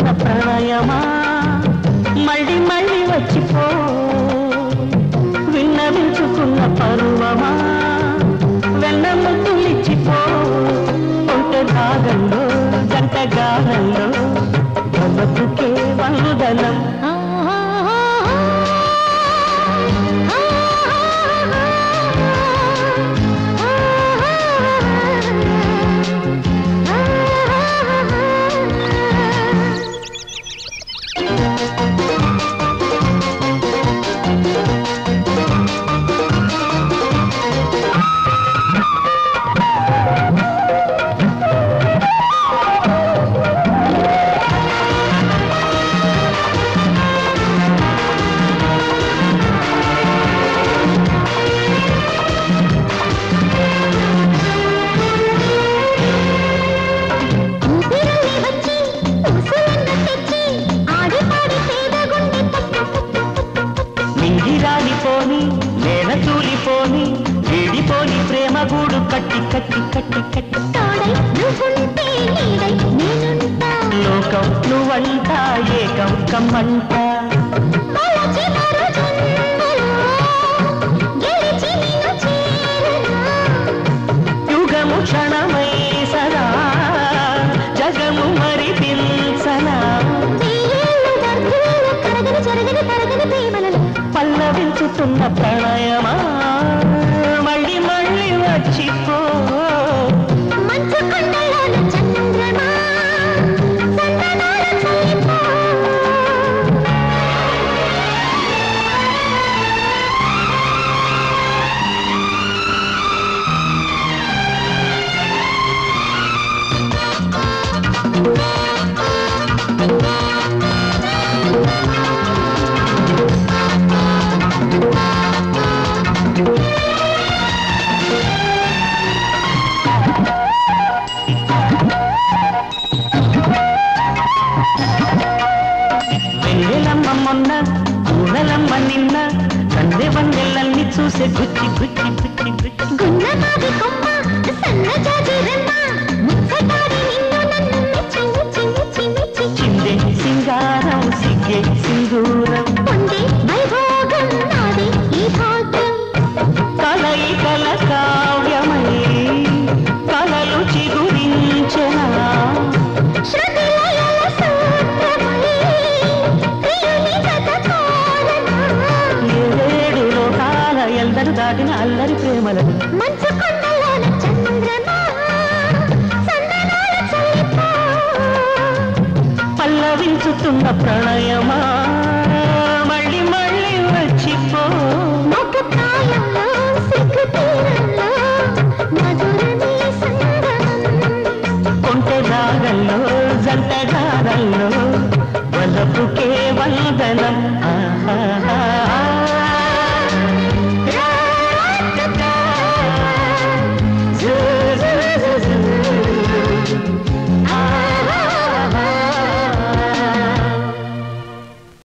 ప్రణయమా మళ్ళీ మళ్ళీ వచ్చిపో విన్నవించుకున్న పరువమా వెన్న ముద్దులిచ్చిపో ఒంటె భాగంలో జంట గానంలో బతుకే వందనం ఊపిరుల్లి వచ్చి ఊసులెన్నో తెచ్చి ఆడి పాడి పేద గుండె తప్పు తప్పు తప్పు మింగిరాలిపోని నేల తూలిపోని వీడిపోని ప్రేమ గూడు కట్టి కట్టి కట్టి కట్టి తోడై నువ్వుంటే నీడై నేనుంటా లోకం నువ్వంట ఏకం కమ్మంట మలచి మరో జన్మలో గెలిచి నిన్ను చేరనా యుగము క్షణమై సదా జగము మరి పిల్సనా వెయ్యేళ్ళు వర్ధులు కరగని జరగని తరగని ప్రేమలలో పల్లవించుతున్న ప్రణయమా మళ్ళీ మళ్ళీ వచ్చిపో మంచు కొండలోన చంద్రమా సందనాల చల్లిపో వెన్నెలమ్మ మొన్న ఊరలమ్మ నిన్న కందె వందెల్లల్ని చూసే గుచ్చి గుచ్చి గుచ్చి గుచ్చి గున్నమావి కొమ్మ సన్నజాజి రెమ్మ ముచ్చటాడి నిన్ను నన్ను మెచ్చి మెచ్చి మెచ్చి మెచ్చి చిందే సింగారం సిగ్గే సింధూరం పొందే వైభోగం నాదే ఈ భాగ్యం కలయి కల కావ్యమై కలలు చిగురించనా శృతి లయల సూత్రమై ప్రియుని జత కోరనా ఏడు లోకాల ఎందరు దాటిన అల్లరి ప్రేమలను మంచు కొండలోన చంద్రమా సందనాల చల్లిపో పల్లవించుతున్న ప్రణయమా మళ్ళీ మళ్ళీ వచ్చిపో ఒక ప్రాయంలో సిగ్గు తీరంలో మధురమే సంగమం కొంటె రాగంలో జంట గారంలో వలపుకే వందనం ఆ